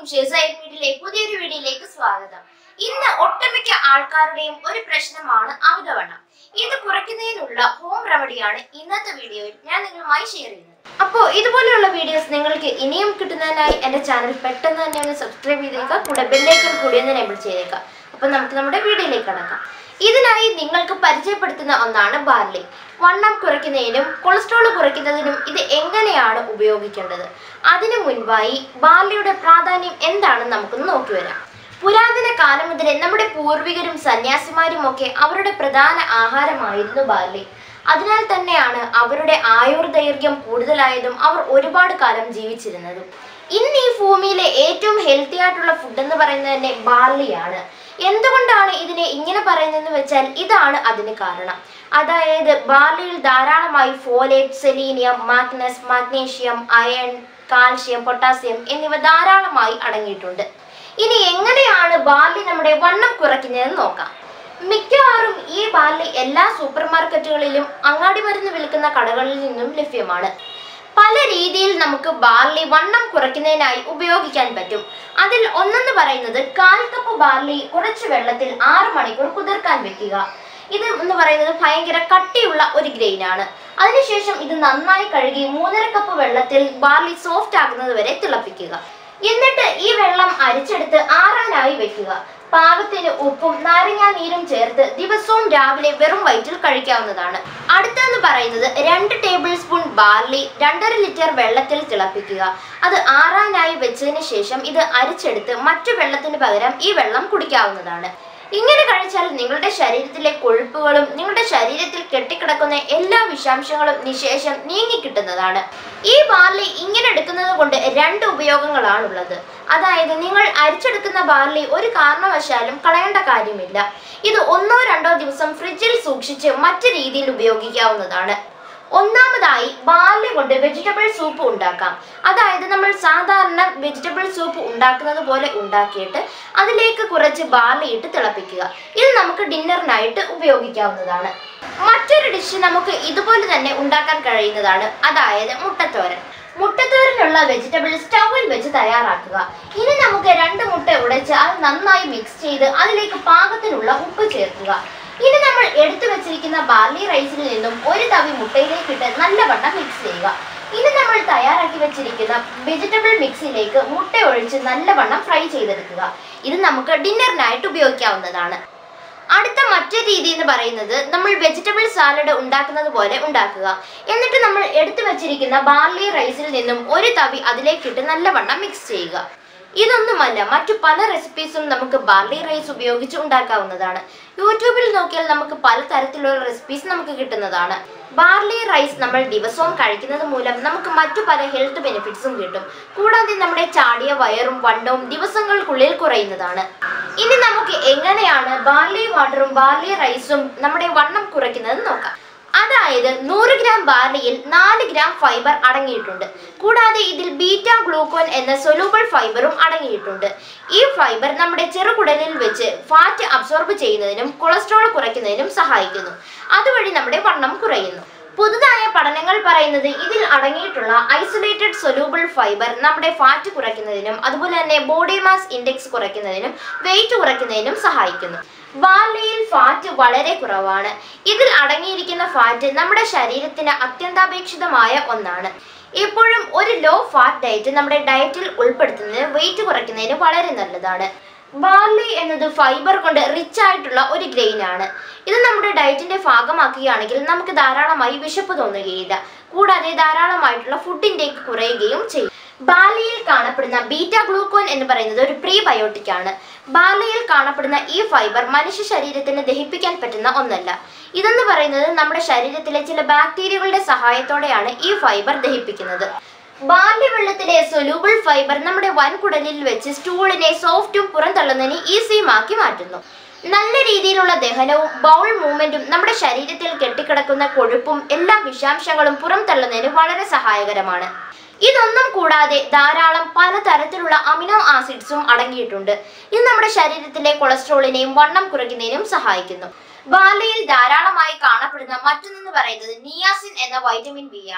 ഷെസൈഡ് മീഡിയയിലെ പുതിയൊരു വീഡിയോയിലേക്ക് സ്വാഗതം ഇന്ന് ഒട്ടുമിക്ക ആൾക്കാരുടെയും ഒരു പ്രശ്നമാണ് അമിതവണ്ണം ഇത് കുറയ്ക്കുന്നതിനുള്ള ഹോം റെമഡിയാണ് ഇന്നത്തെ വീഡിയോയിൽ ഞാൻ നിങ്ങളുമായി ഷെയർ ചെയ്യുന്നത് അപ്പോൾ ഇതുപോലെയുള്ള വീഡിയോസ് നിങ്ങൾക്ക് ഇനിയും കിട്ടുന്നതിനായി എൻ്റെ ചാനൽ പെട്ടെന്ന് തന്നെ ഒന്ന് സബ്സ്ക്രൈബ് ചെയ്തേക്കുക കൂടെ ബെല്ലേക്കൺ കൂടി ഒന്ന് എനേബിൾ ചെയ്തേക്കുക അപ്പോൾ നമുക്ക് നമ്മുടെ വീഡിയോയിലേക്ക് കടക്കാം ഇതിനായി നിങ്ങൾക്ക് പരിചയപ്പെടുത്തുന്ന ഒന്നാണ് ബാർലി വണ്ണം കുറയ്ക്കുന്നതിനും കൊളസ്ട്രോൾ കുറയ്ക്കുന്നതിനും ഇത് എങ്ങനെയാണ് ഉപയോഗിക്കേണ്ടത് അതിനു മുൻപായി ബാർലിയുടെ പ്രാധാന്യം എന്താണെന്ന് നമുക്കൊന്ന് നോക്കി വരാം പുരാതന കാലം മുതലേ നമ്മുടെ പൂർവികരും സന്യാസിമാരും ഒക്കെ അവരുടെ പ്രധാന ആഹാരമായിരുന്നു ബാർലി അതിനാൽ തന്നെയാണ് അവരുടെ ആയുർദൈർഘ്യം കൂടുതലായതും അവർ ഒരുപാട് കാലം ജീവിച്ചിരുന്നതും ഇന്ന് ഈ ഭൂമിയിലെ ഏറ്റവും ഹെൽത്തി ആയിട്ടുള്ള ഫുഡ് എന്ന് പറയുന്നത് തന്നെ ബാർലിയാണ് എന്തുകൊണ്ടാണ് ഇതിനെ ഇങ്ങനെ പറയുന്നതെന്ന് വെച്ചാൽ ഇതാണ് അതിന് കാരണം അതായത് ബാർലിയിൽ ധാരാളമായി ഫോലേറ്റ് സെലീനിയം മാഗ്നസ് മാഗ്നീഷ്യം അയൺ കാൽഷ്യം പൊട്ടാസ്യം എന്നിവ ധാരാളമായി അടങ്ങിയിട്ടുണ്ട് ഇനി എങ്ങനെയാണ് ബാർലി നമ്മുടെ വണ്ണം കുറയ്ക്കുന്നതെന്ന് നോക്കാം മിക്കവാറും ഈ ബാർലി എല്ലാ സൂപ്പർ മാർക്കറ്റുകളിലും അങ്ങാടി മരുന്ന് വിൽക്കുന്ന കടകളിൽ നിന്നും ലഭ്യമാണ് പല രീതിയിൽ നമുക്ക് ബാർലി വണ്ണം കുറയ്ക്കുന്നതിനായി ഉപയോഗിക്കാൻ പറ്റും അതിൽ ഒന്നെന്ന് പറയുന്നത് കാൽ കപ്പ് ബാർലി കുറച്ച് വെള്ളത്തിൽ ആറ് മണിക്കൂർ കുതിർക്കാൻ വെക്കുക ഇത് എന്ന് പറയുന്നത് ഭയങ്കര കട്ടിയുള്ള ഒരു ഗ്രെയിൻ ആണ് അതിനുശേഷം ഇത് നന്നായി കഴുകി മൂന്നര കപ്പ് വെള്ളത്തിൽ ബാർലി സോഫ്റ്റ് ആകുന്നത് വരെ തിളപ്പിക്കുക എന്നിട്ട് ഈ വെള്ളം അരിച്ചെടുത്ത് ആറാനായി വെക്കുക പാകത്തിന് ഉപ്പും നാരങ്ങാ നീരും ചേർത്ത് ദിവസവും രാവിലെ വെറും വയറ്റിൽ കഴിക്കാവുന്നതാണ് അടുത്തെന്ന് പറയുന്നത് രണ്ട് ടേബിൾ സ്പൂൺ ബാർലി രണ്ടര ലിറ്റർ വെള്ളത്തിൽ തിളപ്പിക്കുക അത് ആറാനായി വെച്ചതിന് ശേഷം ഇത് അരിച്ചെടുത്ത് മറ്റു വെള്ളത്തിന് പകരം ഈ വെള്ളം കുടിക്കാവുന്നതാണ് ഇങ്ങനെ കഴിച്ചാൽ നിങ്ങളുടെ ശരീരത്തിലെ കൊഴുപ്പുകളും നിങ്ങളുടെ ശരീരത്തിൽ കെട്ടിക്കിടക്കുന്ന എല്ലാ വിഷാംശങ്ങളും നിശേഷം നീങ്ങിക്കിട്ടുന്നതാണ് ഈ ബാർലി ഇങ്ങനെ എടുക്കുന്നത് കൊണ്ട് രണ്ട് ഉപയോഗങ്ങളാണുള്ളത് അതായത് നിങ്ങൾ അരിച്ചെടുക്കുന്ന ബാർലി ഒരു കാരണവശാലും കളയേണ്ട കാര്യമില്ല ഇത് ഒന്നോ രണ്ടോ ദിവസം ഫ്രിഡ്ജിൽ സൂക്ഷിച്ച് മറ്റു രീതിയിൽ ഉപയോഗിക്കാവുന്നതാണ് ഒന്നാമതായി ബാർലി കൊണ്ട് വെജിറ്റബിൾ സൂപ്പ് ഉണ്ടാക്കാം അതായത് നമ്മൾ സാധാരണ വെജിറ്റബിൾ സൂപ്പ് ഉണ്ടാക്കുന്നത് പോലെ ഉണ്ടാക്കിയിട്ട് അതിലേക്ക് കുറച്ച് ബാർലി ഇട്ട് തിളപ്പിക്കുക ഇത് നമുക്ക് ഡിന്നറിനായിട്ട് ഉപയോഗിക്കാവുന്നതാണ് മറ്റൊരു ഡിഷ് നമുക്ക് ഇതുപോലെ തന്നെ ഉണ്ടാക്കാൻ കഴിയുന്നതാണ് അതായത് മുട്ടത്തോരൻ മുട്ടത്തോരനുള്ള വെജിറ്റബിൾ സ്റ്റൗവിൽ വെച്ച് തയ്യാറാക്കുക ഇനി നമുക്ക് രണ്ട് മുട്ട ഉടച്ച് അത് നന്നായി മിക്സ് ചെയ്ത് അതിലേക്ക് പാകത്തിനുള്ള ഉപ്പ് ചേർക്കുക ഇനി നമ്മൾ എടുത്തു വെച്ചിരിക്കുന്ന ബാർലി റൈസിൽ നിന്നും ഒരു തവി മുട്ടയിലേക്ക് ഇട്ട് നല്ലവണ്ണം മിക്സ് ചെയ്യുക ഇനി നമ്മൾ തയ്യാറാക്കി വെച്ചിരിക്കുന്ന വെജിറ്റബിൾ മിക്സിലേക്ക് മുട്ട ഒഴിച്ച് നല്ലവണ്ണം ഫ്രൈ ചെയ്തെടുക്കുക ഇത് നമുക്ക് ഡിന്നറിനായിട്ട് ഉപയോഗിക്കാവുന്നതാണ് അടുത്ത മറ്റൊരു രീതി എന്ന് പറയുന്നത് നമ്മൾ വെജിറ്റബിൾ സാലഡ് ഉണ്ടാക്കുന്നത് പോലെ ഉണ്ടാക്കുക എന്നിട്ട് നമ്മൾ എടുത്തു വെച്ചിരിക്കുന്ന ബാർലി റൈസിൽ നിന്നും ഒരു തവി അതിലേക്കിട്ട് നല്ലവണ്ണം മിക്സ് ചെയ്യുക ഇതൊന്നുമല്ല മറ്റു പല റെസിപ്പീസും നമുക്ക് ബാർലി റൈസ് ഉപയോഗിച്ച് ഉണ്ടാക്കാവുന്നതാണ് യൂട്യൂബിൽ നോക്കിയാൽ നമുക്ക് പല തരത്തിലുള്ള റെസിപ്പീസ് നമുക്ക് കിട്ടുന്നതാണ് ബാർലി റൈസ് നമ്മൾ ദിവസവും കഴിക്കുന്നത് മൂലം നമുക്ക് മറ്റു പല ഹെൽത്ത് ബെനിഫിറ്റ്സും കിട്ടും കൂടാതെ നമ്മുടെ ചാടിയ വയറും വണ്ണവും ദിവസങ്ങൾക്കുള്ളിൽ കുറയുന്നതാണ് ഇനി നമുക്ക് എങ്ങനെയാണ് ബാർലി വാട്ടറും ബാർലി റൈസും നമ്മുടെ വണ്ണം കുറയ്ക്കുന്നത് നോക്കാം അതായത് നൂറ് ഗ്രാം ബാർലിയിൽ നാല് ഗ്രാം ഫൈബർ അടങ്ങിയിട്ടുണ്ട് കൂടാതെ ഇതിൽ ബീറ്റ ഗ്ലൂക്കോൻ എന്ന സൊലൂബിൾ ഫൈബറും അടങ്ങിയിട്ടുണ്ട് ഈ ഫൈബർ നമ്മുടെ ചെറുകുടലിൽ വെച്ച് ഫാറ്റ് അബ്സോർബ് ചെയ്യുന്നതിനും കൊളസ്ട്രോൾ കുറയ്ക്കുന്നതിനും സഹായിക്കുന്നു അതുവഴി നമ്മുടെ വണ്ണം കുറയുന്നു പുതുതായ പഠനങ്ങൾ പറയുന്നത് ഇതിൽ അടങ്ങിയിട്ടുള്ള ഐസൊലേറ്റഡ് സൊലൂബിൾ ഫൈബർ നമ്മുടെ ഫാറ്റ് കുറയ്ക്കുന്നതിനും അതുപോലെ തന്നെ ബോഡി മാസ് ഇൻഡെക്സ് കുറയ്ക്കുന്നതിനും വെയിറ്റ് കുറയ്ക്കുന്നതിനും സഹായിക്കുന്നു ബാർലിയിൽ ഫാറ്റ് വളരെ കുറവാണ് ഇതിൽ അടങ്ങിയിരിക്കുന്ന ഫാറ്റ് നമ്മുടെ ശരീരത്തിന് അത്യന്താപേക്ഷിതമായ ഒന്നാണ് എപ്പോഴും ഒരു ലോ ഫാറ്റ് ഡയറ്റ് നമ്മുടെ ഡയറ്റിൽ ഉൾപ്പെടുത്തുന്നത് വെയിറ്റ് കുറയ്ക്കുന്നതിന് വളരെ നല്ലതാണ് ബാർലി എന്നത് ഫൈബർ കൊണ്ട് റിച്ച് ആയിട്ടുള്ള ഒരു ഗ്രെയിൻ ആണ് ഇത് നമ്മുടെ ഡയറ്റിന്റെ ഭാഗമാക്കുകയാണെങ്കിൽ നമുക്ക് ധാരാളമായി വിശപ്പ് തോന്നുകയില്ല കൂടാതെ ധാരാളമായിട്ടുള്ള ഫുഡ് ഇൻടേക്ക് കുറയുകയും ചെയ്യും ബാർലിയിൽ കാണപ്പെടുന്ന ബീറ്റ ഗ്ലൂക്കോൻ എന്ന് പറയുന്നത് ഒരു പ്രീബയോട്ടിക് ആണ് ബാർലിയിൽ കാണപ്പെടുന്ന ഈ ഫൈബർ മനുഷ്യ ശരീരത്തിന് ദഹിപ്പിക്കാൻ പറ്റുന്ന ഒന്നല്ല ഇതെന്ന് പറയുന്നത് നമ്മുടെ ശരീരത്തിലെ ചില ബാക്ടീരിയകളുടെ സഹായത്തോടെയാണ് ഈ ഫൈബർ ദഹിപ്പിക്കുന്നത് ബാർലി വെള്ളത്തിലെ സൊലൂബിൾ ഫൈബർ നമ്മുടെ വൻകുടലിൽ വെച്ച് സ്റ്റൂളിനെ സോഫ്റ്റും പുറന്തള്ളുന്നതിന് ഈസിയുമാക്കി മാറ്റുന്നു നല്ല രീതിയിലുള്ള ദഹനവും ബൗൾ മൂവ്മെന്റും നമ്മുടെ ശരീരത്തിൽ കെട്ടിക്കിടക്കുന്ന കൊഴുപ്പും എല്ലാ വിഷാംശങ്ങളും പുറം തള്ളുന്നതിന് വളരെ സഹായകരമാണ് ഇതൊന്നും കൂടാതെ ധാരാളം പലതരത്തിലുള്ള അമിനോ ആസിഡ്സും അടങ്ങിയിട്ടുണ്ട് ഇത് നമ്മുടെ ശരീരത്തിലെ കൊളസ്ട്രോളിനെയും വണ്ണം കുറയ്ക്കുന്നതിനും സഹായിക്കുന്നു ബാർലിയിൽ ധാരാളമായി കാണപ്പെടുന്ന മറ്റൊന്നെന്ന് പറയുന്നത് നിയാസിൻ എന്ന വൈറ്റമിൻ ബി ആണ്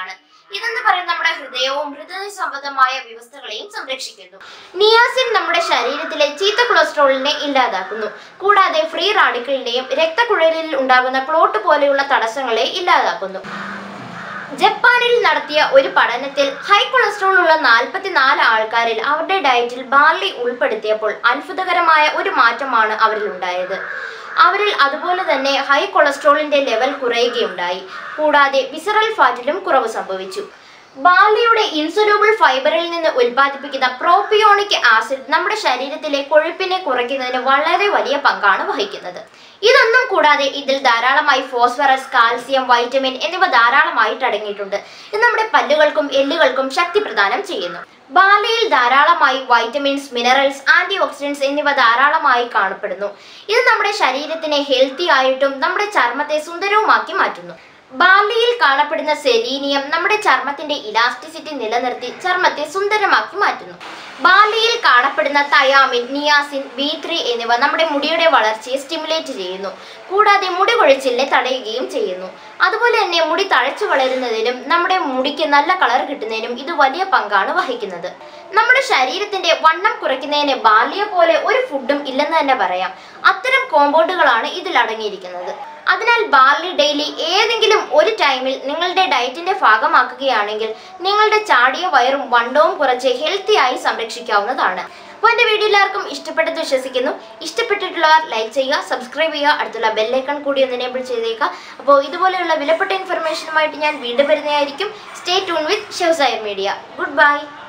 ഇതെന്ന് പറയുന്നത് നമ്മുടെ ഹൃദയവും ഹൃദയ സംബന്ധമായ വ്യവസ്ഥകളെയും സംരക്ഷിക്കുന്നു നിയാസിൻ നമ്മുടെ ശരീരത്തിലെ ചീത്ത കൊളസ്ട്രോളിനെ ഇല്ലാതാക്കുന്നു കൂടാതെ ഫ്രീ റാഡിക്കലിന്റെയും രക്തക്കുഴലിൽ ഉണ്ടാകുന്ന ക്ലോട്ട് പോലെയുള്ള തടസ്സങ്ങളെ ഇല്ലാതാക്കുന്നു ജപ്പാനിൽ നടത്തിയ ഒരു പഠനത്തിൽ ഹൈ കൊളസ്ട്രോൾ ഉള്ള നാൽപ്പത്തിനാല് ആൾക്കാരിൽ അവരുടെ ഡയറ്റിൽ ബാർലി ഉൾപ്പെടുത്തിയപ്പോൾ അത്ഭുതകരമായ ഒരു മാറ്റമാണ് അവരിൽ ഉണ്ടായത് അവരിൽ അതുപോലെ തന്നെ ഹൈ കൊളസ്ട്രോളിന്റെ ലെവൽ കുറയുകയുണ്ടായി കൂടാതെ വിസറൽ ഫാറ്റിലും കുറവ് സംഭവിച്ചു ബാർലിയുടെ ഇൻസുലൂബിൾ ഫൈബറിൽ നിന്ന് ഉൽപ്പാദിപ്പിക്കുന്ന പ്രോപ്പിയോണിക് ആസിഡ് നമ്മുടെ ശരീരത്തിലെ കൊഴുപ്പിനെ കുറയ്ക്കുന്നതിന് വളരെ വലിയ പങ്കാണ് വഹിക്കുന്നത് ഇതൊന്നും കൂടാതെ ഇതിൽ ധാരാളമായി ഫോസ്ഫറസ് കാൽസ്യം വൈറ്റമിൻ എന്നിവ ധാരാളമായിട്ട് അടങ്ങിയിട്ടുണ്ട് ഇത് നമ്മുടെ പല്ലുകൾക്കും എല്ലുകൾക്കും ശക്തി പ്രദാനം ചെയ്യുന്നു ബാർലിയിൽ ധാരാളമായി വൈറ്റമിൻസ് മിനറൽസ് ആന്റി ഓക്സിഡൻസ് എന്നിവ ധാരാളമായി കാണപ്പെടുന്നു ഇത് നമ്മുടെ ശരീരത്തിനെ ഹെൽത്തി ആയിട്ടും നമ്മുടെ ചർമ്മത്തെ സുന്ദരവുമാക്കി മാറ്റുന്നു ബാർലിയിൽ കാണപ്പെടുന്ന സെലീനിയം നമ്മുടെ ചർമ്മത്തിന്റെ ഇലാസ്റ്റിസിറ്റി നിലനിർത്തി ചർമ്മത്തെ സുന്ദരമാക്കി മാറ്റുന്നു ബാർലിയിൽ കാണപ്പെടുന്ന തയാമിൻ നിയാസിൻ ബി ത്രീ എന്നിവ നമ്മുടെ മുടിയുടെ വളർച്ചയെ സ്റ്റിമുലേറ്റ് ചെയ്യുന്നു കൂടാതെ മുടി കൊഴിച്ചിലിനെ തടയുകയും ചെയ്യുന്നു അതുപോലെ തന്നെ മുടി തഴച്ചു വളരുന്നതിനും നമ്മുടെ മുടിക്ക് നല്ല കളർ കിട്ടുന്നതിനും ഇത് വലിയ പങ്കാണ് വഹിക്കുന്നത് നമ്മുടെ ശരീരത്തിന്റെ വണ്ണം കുറയ്ക്കുന്നതിന് ബാർലിയെ പോലെ ഒരു ഫുഡും ഇല്ലെന്ന് തന്നെ പറയാം അത്തരം കോമ്പൗണ്ടുകളാണ് ഇതിൽ അടങ്ങിയിരിക്കുന്നത് അതിനാൽ ബാർലി ഡെയിലി ഏതെങ്കിലും ഒരു ടൈമിൽ നിങ്ങളുടെ ഡയറ്റിന്റെ ഭാഗമാക്കുകയാണെങ്കിൽ നിങ്ങളുടെ ചാടിയ വയറും വണ്ണവും കുറച്ച് ഹെൽത്തി ആയി സംരക്ഷിക്കാവുന്നതാണ് അപ്പോൾ എൻ്റെ വീഡിയോ എല്ലാവർക്കും ഇഷ്ടപ്പെട്ടെന്ന് വിശ്വസിക്കുന്നു ഇഷ്ടപ്പെട്ടിട്ടുള്ളവർ ലൈക്ക് ചെയ്യുക സബ്സ്ക്രൈബ് ചെയ്യുക അടുത്തുള്ള ബെല്ലൈക്കൺ കൂടി ഒന്ന് എനേബിൾ ചെയ്തേക്കുക അപ്പോൾ ഇതുപോലെയുള്ള വിലപ്പെട്ട ഇൻഫർമേഷനുമായിട്ട് ഞാൻ വീണ്ടും വരുന്നതായിരിക്കും സ്റ്റേ ട്യൂൺ വിത്ത് ഷെവ്സയർ മീഡിയ ഗുഡ് ബൈ